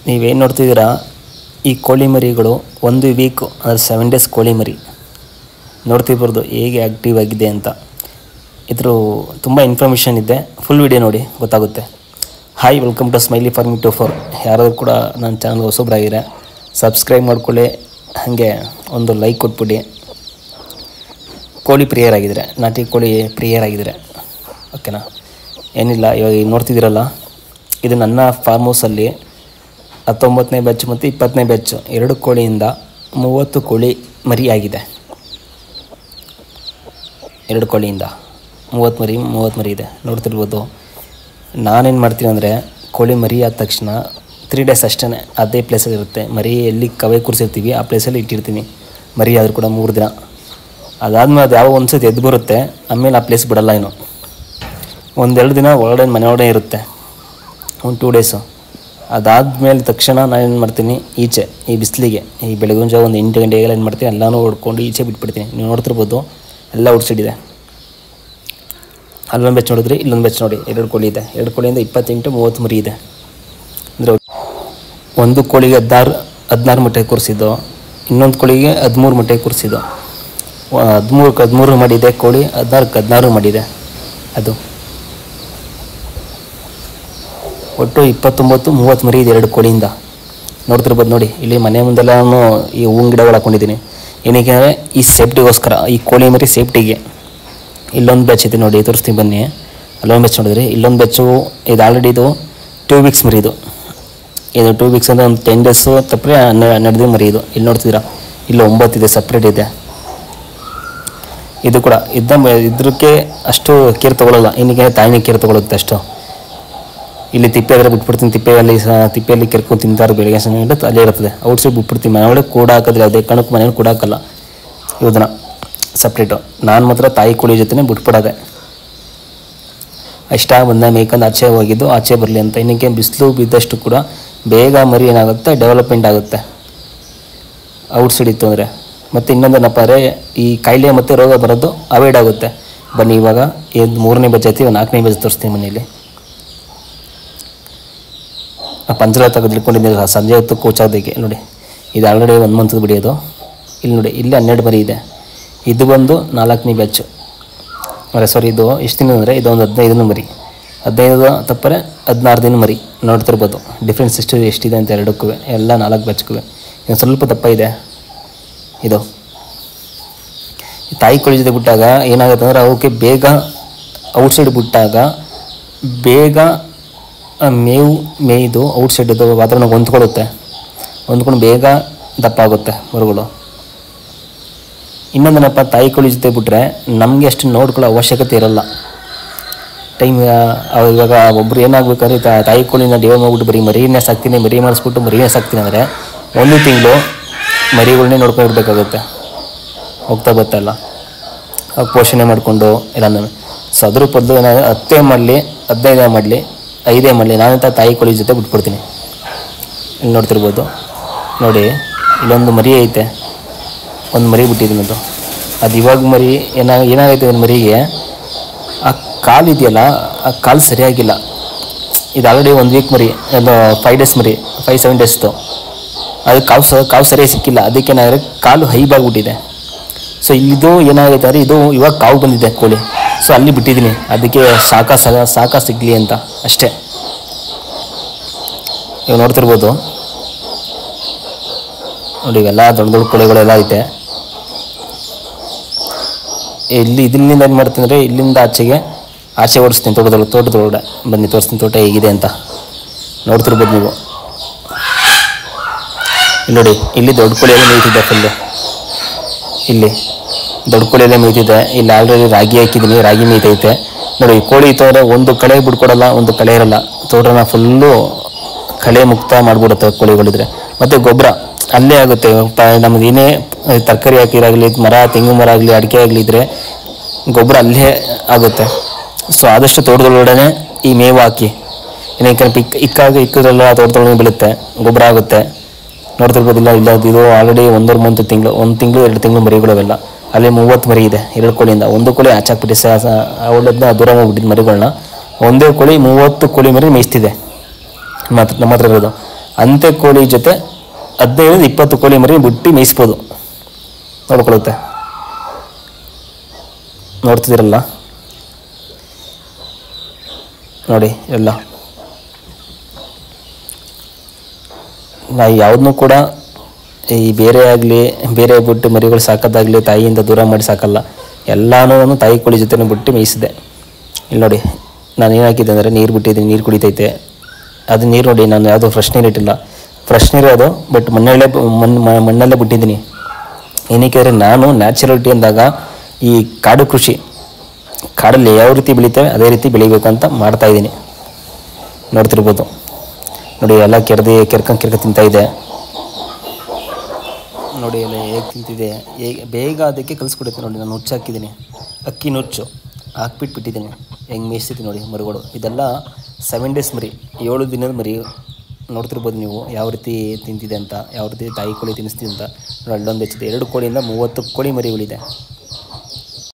ನೀವೇನು ನೋಡ್ತಿದ್ದೀರಾ ಈ ಕೋಳಿ ಮರಿಗಳು ಒಂದು ವೀಕು ಅಂದರೆ ಸೆವೆನ್ ಡೇಸ್ ಕೋಳಿ ಮರಿ ನೋಡ್ತಿರ್ಬೋದು ಹೇಗೆ ಆ್ಯಕ್ಟಿವ್ ಆಗಿದೆ ಅಂತ ಇದ್ರ ತುಂಬ ಇನ್ಫಾರ್ಮೇಷನ್ ಇದೆ ಫುಲ್ ವಿಡಿಯೋ ನೋಡಿ ಗೊತ್ತಾಗುತ್ತೆ hi welcome to smiley farming two four ಯಾರಾದರೂ ಕೂಡ ನನ್ನ ಚಾನಲ್ ಹೊಸಬ್ರಾಗಿದ್ರೆ ಸಬ್ಸ್ಕ್ರೈಬ್ ಮಾಡ್ಕೊಳ್ಳಿ ಹಾಗೆ ಒಂದು ಲೈಕ್ ಕೊಟ್ಬಿಡಿ ಕೋಳಿ ಪ್ರಿಯರ್ ಆಗಿದ್ರೆ ನಾಟಿ ಕೋಳಿ ಪ್ರಿಯರ್ ಆಗಿದ್ರೆ ಓಕೆನಾ ಏನಿಲ್ಲ ಇವಾಗ ಈಗ ನೋಡ್ತಿದ್ದೀರಲ್ಲ ಇದು ನನ್ನ ಫಾರ್ಮ್ ಹೌಸಲ್ಲಿ ಹತ್ತೊಂಬತ್ತನೇ ಬ್ಯಾಚ್ ಮತ್ತು ಇಪ್ಪತ್ತನೇ ಬ್ಯಾಚ್ ಎರಡು ಕೋಳಿಯಿಂದ ಮೂವತ್ತು ಕೋಳಿ ಮರಿ ಆಗಿದೆ ಎರಡು ಕೋಳಿಯಿಂದ ಮೂವತ್ತು ಮರಿ ಮೂವತ್ತು ಮರಿ ಇದೆ ನೋಡ್ತಿರ್ಬೋದು ನಾನೇನು ಮಾಡ್ತೀನಿ ಅಂದರೆ ಕೋಳಿ ಮರಿ ಆದ ತಕ್ಷಣ ತ್ರೀ ಡೇಸ್ ಅಷ್ಟೇ ಅದೇ ಪ್ಲೇಸಲ್ಲಿ ಇರುತ್ತೆ ಮರಿ ಎಲ್ಲಿ ಕವೆ ಕೂರಿಸಿರ್ತೀವಿ ಆ ಪ್ಲೇಸಲ್ಲಿ ಇಟ್ಟಿರ್ತೀನಿ ಮರಿ ಆದರೂ ಕೂಡ ಮೂರು ದಿನ ಅದಾದ್ಮೇಲೆ ಅದು ಯಾವ ಒಂದು ಸತಿ ಎದ್ದು ಬರುತ್ತೆ ಆಮೇಲೆ ಆ ಪ್ಲೇಸ್ ಬಿಡಲ್ಲ ಇನ್ನು ಒಂದೆರಡು ದಿನ ಒಳಗಡೆ ಮನೆ ಒಳಗಡೆ ಇರುತ್ತೆ ಒಂದು ಟೂ ಡೇಸು ಅದಾದಮೇಲೆ ತಕ್ಷಣ ನಾನು ಏನು ಮಾಡ್ತೀನಿ ಈಚೆ ಈ ಬಿಸಿಲಿಗೆ ಈ ಬೆಳಗಿನ ಜಾವ ಒಂದು ಎಂಟು ಗಂಟೆಗೆಲ್ಲ ಏನು ಮಾಡ್ತೀನಿ ಎಲ್ಲನೂ ಹೊಡ್ಕೊಂಡು ಈಚೆ ಬಿಟ್ಬಿಡ್ತೀನಿ ನೀವು ನೋಡ್ತಿರ್ಬೋದು ಎಲ್ಲ ಉಡ್ಸಿಡಿದೆ ಅಲ್ಲೊಂದು ಬೆಚ್ಚ ನೋಡಿದ್ರಿ ಇಲ್ಲೊಂದು ಬೆಚ್ಚ ನೋಡಿ ಎರಡು ಕೋಳಿ ಇದೆ ಎರಡು ಕೋಳಿಯಿಂದ ಇಪ್ಪತ್ತೆಂಟು ಮೂವತ್ತು ಮರಿ ಇದೆ ಅಂದರೆ ಒಂದು ಕೋಳಿಗೆ ಹದಿನಾರು ಹದಿನಾರು ಮೊಟ್ಟೆ ಕೂರಿಸಿದ್ದು ಇನ್ನೊಂದು ಕೋಳಿಗೆ ಹದಿಮೂರು ಮೊಟ್ಟೆ ಕೂರಿಸಿದ್ದು ಹದಿಮೂರಕ್ಕೆ ಹದಿಮೂರು ಮಾಡಿದೆ ಕೋಳಿ ಹದಿನಾರಕ್ಕೆ ಹದಿನಾರು ಮಾಡಿದೆ ಅದು ಒಟ್ಟು ಇಪ್ಪತ್ತೊಂಬತ್ತು ಮೂವತ್ತು ಮರಿ ಇದೆ ಎರಡು ಕೋಳಿಯಿಂದ ನೋಡ್ತಿರ್ಬೋದು ನೋಡಿ ಇಲ್ಲಿ ಮನೆ ಮುಂದೆಲ್ಲ ನಾನು ಈ ಹೂವಿನ ಗಿಡಗಳು ಹಾಕೊಂಡಿದ್ದೀನಿ ಏನಕ್ಕೆ ಅಂದರೆ ಈ ಸೇಫ್ಟಿಗೋಸ್ಕರ ಈ ಕೋಳಿ ಮರಿ ಸೇಫ್ಟಿಗೆ ಇಲ್ಲೊಂದು ಬೆಚ್ ಇದೆ ನೋಡಿ ತೋರಿಸ್ತೀನಿ ಬನ್ನಿ ಅಲ್ಲೊಂದು ಬೆಚ್ ನೋಡಿದ್ರಿ ಇಲ್ಲೊಂದು ಬೆಚ್ಚು ಇದು ಆಲ್ರೆಡಿ ಇದು ಟೂ ವೀಕ್ಸ್ ಮರಿ ಇದು ಇದು ಟೂ ವೀಕ್ಸ್ ಅಂದರೆ ಒಂದು ಟೆನ್ ಡೇಸು ತಪ್ಪರೆ ಹನ್ನೆರಡು ದಿನ ಮರಿ ಇದು ಇಲ್ಲಿ ನೋಡ್ತಿದ್ದೀರಾ ಇಲ್ಲಿ ಒಂಬತ್ತಿದೆ ಸಪ್ರೇಟ್ ಇದೆ ಇದು ಕೂಡ ಇದ್ದ ಮ- ಇದ್ರಕ್ಕೆ ಅಷ್ಟು ಕೇರ್ ತೊಗೊಳ್ಳಲ್ಲ ಏನಕ್ಕೆ ತಾಯಿನೇ ಕೇರ್ ತೊಗೊಳುತ್ತೆ ಅಷ್ಟು ಇಲ್ಲಿ ತಿಪ್ಪೆ ಆದರೆ ಬಿಟ್ಬಿಡ್ತೀನಿ ತಿಪ್ಪೆಯಲ್ಲಿ ಸಹ ತಿಪ್ಪೆಯಲ್ಲಿ ಕೆರ್ಕೊಂಡು ತಿಂತಾರೆ ಬೆಳಗ್ಗೆ ಸಂಜೆ ಗಂಟೆ ಅಲ್ಲೇ ಇರ್ತದೆ ಔಟ್ ಸೈಡ್ ಬಿಟ್ಬಿಡ್ತೀನಿ ಮನೆ ಒಳಗೆ ಕೂಡ ಹಾಕಿದ್ರೆ ಯಾವುದೇ ಕಾರಣಕ್ಕೂ ಮನೇಲಿ ಕೂಡ ಹಾಕಲ್ಲ ಇವದನ್ನ ಸಪ್ರೇಟು ನಾನು ಮಾತ್ರ ತಾಯಿ ಕೋಳಿ ಜೊತೆನೇ ಬಿಟ್ಬಿಡೋದೆ ಇಷ್ಟ ಬಂದ ಮೇಯ್ಕೊಂಡು ಆಚೆ ಹೋಗಿದ್ದು ಆಚೆ ಬರಲಿ ಅಂತ ಇನ್ನಕ್ಕೆ ಬಿಸಿಲು ಬಿದ್ದಷ್ಟು ಕೂಡ ಬೇಗ ಮರಿ ಏನಾಗುತ್ತೆ ಡೆವಲಪ್ಮೆಂಟ್ ಆಗುತ್ತೆ ಔಟ್ ಸೈಡ್ ಇತ್ತು ಅಂದರೆ ಮತ್ತು ಇನ್ನೊಂದೇನಪ್ಪ ಅಂದರೆ ಈ ಕಾಯಿಲೆ ಮತ್ತು ರೋಗ ಬರೋದು ಅವಾಯ್ಡ್ ಆಗುತ್ತೆ ಬನ್ನಿ ಇವಾಗ ಇದು ಮೂರನೇ ಬಜ್ ಐತಿ ನಾಲ್ಕನೇ ಬಜ್ ತೋರಿಸ್ತೀನಿ ಮನೇಲಿ ಆ ಪಂಜರ ತೆಗೆದು ಇಟ್ಕೊಂಡಿದ್ದೀನಿ ಸಂಜೆ ಹೊತ್ತು ಕೂಚಾದಕ್ಕೆ ನೋಡಿ ಇದು ಆಲ್ರೆಡಿ ಒಂದು ಮಂತದ ಬಿಡಿಯೋದು ಇಲ್ಲಿ ನೋಡಿ ಇಲ್ಲಿ ಹನ್ನೆರಡು ಮರಿ ಇದೆ ಇದು ಬಂದು ನಾಲ್ಕನೇ ಬ್ಯಾಚು ಅರೆ ಸಾರಿ ಇದು ಎಷ್ಟು ದಿನ ಅಂದರೆ ಇದೊಂದು ಹದಿನೈದು ಮರಿ ಹದಿನೈದು ತಪ್ಪರೆ ಹದಿನಾರು ದಿನ ಮರಿ ನೋಡ್ತಿರ್ಬೋದು ಡಿಫ್ರೆನ್ಸ್ ಎಷ್ಟು ಎಷ್ಟಿದೆ ಅಂತ ಎರಡಕ್ಕೂ ಎಲ್ಲ ನಾಲ್ಕು ಬ್ಯಾಚ್ಗೂ ಇನ್ನು ಸ್ವಲ್ಪ ದಪ್ಪ ಇದೆ ಇದು ಈ ತಾಯಿ ಕೋಳಿ ಜೊತೆ ಬಿಟ್ಟಾಗ ಏನಾಗುತ್ತೆ ಅಂದರೆ ಅವಕ್ಕೆ ಬೇಗ ಔಟ್ಸೈಡ್ ಬಿಟ್ಟಾಗ ಬೇಗ ಆ ಮೇವು ಮೇಯ್ದು ಔಟ್ಸೈಡ್ ವಾತಾವರಣಕ್ಕೆ ಹೊಂದ್ಕೊಳ್ಳುತ್ತೆ ಹೊಂದ್ಕೊಂಡು ಬೇಗ ದಪ್ಪ ಆಗುತ್ತೆ ಮರುಗಳು ಇನ್ನೊಂದೇನಪ್ಪ ತಾಯಿ ಕೋಳಿ ಜೊತೆ ಬಿಟ್ಟರೆ ನಮಗೆ ಅಷ್ಟು ನೋಡ್ಕೊಳ್ಳೋ ಅವಶ್ಯಕತೆ ಇರಲ್ಲ ಟೈಮ್ ಇವಾಗ ಒಬ್ರು ಏನಾಗಬೇಕಾದ್ರೆ ತಾ- ತಾಯಿ ಕೋಳಿನ ಡಿವೈಡ್ ಮಾಡ್ಬಿಟ್ಟು ಬರೀ ಮರಿನೇ ಸಾಕ್ತೀನಿ ಮರಿ ಮಾಡಿಸ್ಬಿಟ್ಟು ಮರಿನೇ ಸಾಕ್ತೀನಿ ಅಂದರೆ ಒಂದು ತಿಂಗಳು ಮರಿಗಳನ್ನೇ ನೋಡ್ಕೊಂಡಿರ್ಬೇಕಾಗುತ್ತೆ ಹೋಗ್ತಾ ಬರ್ತಾಯಿಲ್ಲ ಅವಾಗ ಪೋಷಣೆ ಮಾಡಿಕೊಂಡು ಎಲ್ಲ ಸೊ ಅದ್ರ ಬದಲು ಏನಾದ್ರೆ ಹತ್ತೇ ಮಾಡಲಿ ಹದಿನೈದೇ ಮಾಡಲಿ ಐದೇ ಮಾಡಲಿ ನಾನಂತ ತಾಯಿ ಕೋಳಿ ಜೊತೆ ಬಿಟ್ಬಿಡ್ತೀನಿ ಇಲ್ಲಿ ನೋಡ್ತಿರ್ಬೋದು ನೋಡಿ ಇಲ್ಲೊಂದು ಮರಿ ಐತೆ ಒಂದು ಮರಿ ಬಿಟ್ಟಿದ್ದೀನಿ ಅದು ಅದು ಇವಾಗ ಮರಿ ಏನಾಗ ಏನಾಗೈತೆ ಒಂದು ಮರಿಗೆ ಆ ಕಾಲು ಇದೆಯಲ್ಲ ಆ ಕಾಲು ಸರಿಯಾಗಿಲ್ಲ ಇದು ಆಲ್ರೆಡಿ ಒಂದು ವೀಕ್ ಮರಿ ಒಂದು ಫೈವ್ ಡೇಸ್ ಮರಿ ಫೈವ್ ಸೆವೆನ್ ಡೇಸ್ದು ಅದು ಕಾವು ಸ ಕಾವು ಸರಿಯಾಗಿ ಸಿಕ್ಕಿಲ್ಲ ಅದಕ್ಕೆ ಏನಾದರೆ ಕಾಲು ಹೈಬಾಗ್ಬಿಟ್ಟಿದೆ ಸೊ ಇದು ಏನಾಗೈತೆ ಅಂದರೆ ಇದು ಇವಾಗ ಕಾವು ಬಂದಿದೆ ಕೋಳಿ ಸೊ ಅಲ್ಲಿ ಬಿಟ್ಟಿದ್ದೀನಿ ಅದಕ್ಕೆ ಸಾಕ ಸಾಕ ಸಾಕ ಸಿಗಲಿ ಅಂತ ಅಷ್ಟೇ ಇವಾಗ ನೋಡ್ತಿರ್ಬೋದು ನೋಡಿ ಇವೆಲ್ಲ ದೊಡ್ಡ ದೊಡ್ಡ ಕೋಳಿಗಳೆಲ್ಲ ಐತೆ ಇಲ್ಲಿ ಇದರಿಂದ ಏನು ಮಾಡ್ತೀನಿ ಅಂದರೆ ಇಲ್ಲಿಂದ ಆಚೆಗೆ ಆಚೆ ಓಡಿಸ್ತೀನಿ ತೋಟದೊಳಗೆ ತೋಟದೊಳಗಡೆ ಬನ್ನಿ ತೋರಿಸ್ತೀನಿ ತೋಟ ಹೇಗಿದೆ ಅಂತ ನೋಡ್ತಿರ್ಬೋದು ನೀವು ಇಲ್ಲಿ ನೋಡಿ ಇಲ್ಲಿ ದೊಡ್ಡ ಕೋಳಿಯೆಲ್ಲ ಮೇಯ್ತಿದೆ ಫುಲ್ಲು ಇಲ್ಲಿ ದೊಡ್ಡ ಕೋಳಿಯೆಲ್ಲ ಮೇಯ್ತಿದೆ ಇಲ್ಲಿ ಆಲ್ರೆಡಿ ರಾಗಿ ಹಾಕಿದ್ದೀನಿ ರಾಗಿ ಮೇಯ್ತೈತೆ ನೋಡಿ ಕೋಳಿ ಇತ್ತು ಅಂದರೆ ಒಂದು ಕಳೆ ಬಿಡ್ಕೊಡಲ್ಲ ಒಂದು ಕಳೆ ಇರಲ್ಲ ತೋಟನ ಫುಲ್ಲು ಕಳೆ ಮುಕ್ತ ಮಾಡಿಬಿಡುತ್ತೆ ಕೋಳಿಗಳಿದ್ರೆ ಮತ್ತು ಗೊಬ್ಬರ ಅಲ್ಲೇ ಆಗುತ್ತೆ ಪ- ನಮ್ದು ಏನೇ ತರಕಾರಿ ಹಾಕಿರಾಗಲಿ ಮರ ತೆಂಗು ಮರ ಆಗಲಿ ಅಡಿಕೆ ಆಗಲಿ ಇದ್ರೆ ಗೊಬ್ಬರ ಅಲ್ಲೇ ಆಗುತ್ತೆ ಸೊ ಆದಷ್ಟು ತೋಟದೊಳಗಡೆ ಈ ಮೇವು ಹಾಕಿ ಏನಕ್ಕೆ ಇಕ್ಕ ಇಕ್ಕಾಗ ಇಕ್ಕದ್ರೆಲ್ಲ ತೋಟದೊಳಗೆ ಬೀಳುತ್ತೆ ಗೊಬ್ಬರ ಆಗುತ್ತೆ ನೋಡ್ತಿರ್ಬೋದಿಲ್ಲ ಇಲ್ಲ ಇದು ಆಲ್ರೆಡಿ ಒಂದೂವರೆ ಮಂತ್ ತಿಂಗಳು ಒಂದು ತಿಂಗಳು ಎರಡು ತಿಂಗಳು ಮರಿಗಳವೆಲ್ಲ ಅಲ್ಲಿ ಮೂವತ್ತು ಮರಿ ಇದೆ ಎರಡು ಕೋಳಿಯಿಂದ ಒಂದು ಕೋಳಿ ಆಚಾಕ್ಬಿಟ್ಟು ಸ ಅವಳನ್ನ ದೂರ ಹೋಗ್ಬಿಟ್ಟಿದ್ದು ಮರಿಗಳನ್ನ ಒಂದೇ ಕೋಳಿ ಮೂವತ್ತು ಕೋಳಿ ಮರಿ ಮೇಯಿಸ್ತಿದೆ ಮಾತ್ರ ನಮ್ಮ ಹತ್ರ ಇರೋದು ಅಂತೆ ಕೋಳಿ ಜೊತೆ ಹದಿನೈದು ಇಪ್ಪತ್ತು ಕೋಳಿ ಮರಿ ಬಿಟ್ಟು ಮೇಯಿಸ್ಬೋದು ನೋಡ್ಕೊಳ್ಳುತ್ತೆ ನೋಡ್ತಿದ್ದೀರಲ್ಲ ನೋಡಿ ಎಲ್ಲ ನಾ ಯಾವುದನ್ನೂ ಕೂಡ ಈ ಬೇರೆ ಆಗಲಿ ಬೇರೆ ಬಿಟ್ಟು ಮರಿಗಳು ಸಾಕೋದಾಗಲಿ ತಾಯಿಯಿಂದ ದೂರ ಮಾಡಿ ಸಾಕಲ್ಲ ಎಲ್ಲಾನು ತಾಯಿ ಕೋಳಿ ಜೊತೆ ಬಿಟ್ಟು ಮೇಯಿಸಿದೆ ಇಲ್ಲಿ ನೋಡಿ ನಾನು ಏನು ಹಾಕಿದ್ದೆ ಅಂದರೆ ನೀರು ಬಿಟ್ಟಿದ್ದೀನಿ ನೀರು ಕುಡಿತೈತೆ ಅದು ನೀರು ನೋಡಿ ನಾನು ಯಾವುದೋ ಫ್ರೆಶ್ ನೀರು ಇಟ್ಟಿಲ್ಲ ಫ್ರೆಶ್ ನೀರು ಅದು ಬಟ್ ಮಣ್ಣಲ್ಲೇ ಮಣ್ಣು ಮ- ಮಣ್ಣಲ್ಲೇ ಬಿಟ್ಟಿದ್ದೀನಿ ಏನಕ್ಕೆ ಅಂದರೆ ನಾನು ನ್ಯಾಚುರಲಿಟಿ ಅಂದಾಗ ಈ ಕಾಡು ಕೃಷಿ ಕಾಡಲ್ಲಿ ಯಾವ ರೀತಿ ಬೆಳಿತೇವೆ ಅದೇ ರೀತಿ ಬೆಳಿಬೇಕು ಅಂತ ಮಾಡ್ತಾ ಇದ್ದೀನಿ ನೋಡ್ತಿರ್ಬೋದು ನೋಡಿ ಎಲ್ಲ ಕೆರೆದು ಕೆರ್ಕೊಂಡು ಕೆರ್ಕ ತಿಂತಾ ಇದೆ ನೋಡಿ ಎಲ್ಲ ಹೇಗೆ ತಿಂತಿದೆ ಹೇಗೆ ಬೇಗ ಅದಕ್ಕೆ ಕಲಿಸ್ಕೊಡುತ್ತೆ ನೋಡಿ ನಾನು ನುಚ್ಚು ಹಾಕಿದ್ದೀನಿ ಅಕ್ಕಿ ನುಚ್ಚು ಹಾಕ್ಬಿಟ್ಟು ಬಿಟ್ಟಿದ್ದೀನಿ ಹೆಂಗೆ ಮೇಯಿಸ್ತಿದ್ದೀನಿ ನೋಡಿ ಮರಿಗಳು ಇದೆಲ್ಲ ಸೆವೆನ್ ಡೇಸ್ ಮರಿ ಏಳು ದಿನದ ಮರಿ ನೋಡ್ತಿರ್ಬೋದು ನೀವು ಯಾವ ರೀತಿ ತಿಂತಿದೆ ಅಂತ ಯಾವ ರೀತಿ ತಾಯಿ ಕೋಳಿ ತಿನ್ನಿಸ್ತಿದೆ ಅಂತ ನೋಡಿ ಅಲ್ಲೊಂದು ಹೆಚ್ಚಿದೆ ಎರಡು ಕೋಳಿಯಿಂದ ಮೂವತ್ತು ಕೋಳಿ ಮರಿಗಳಿದೆ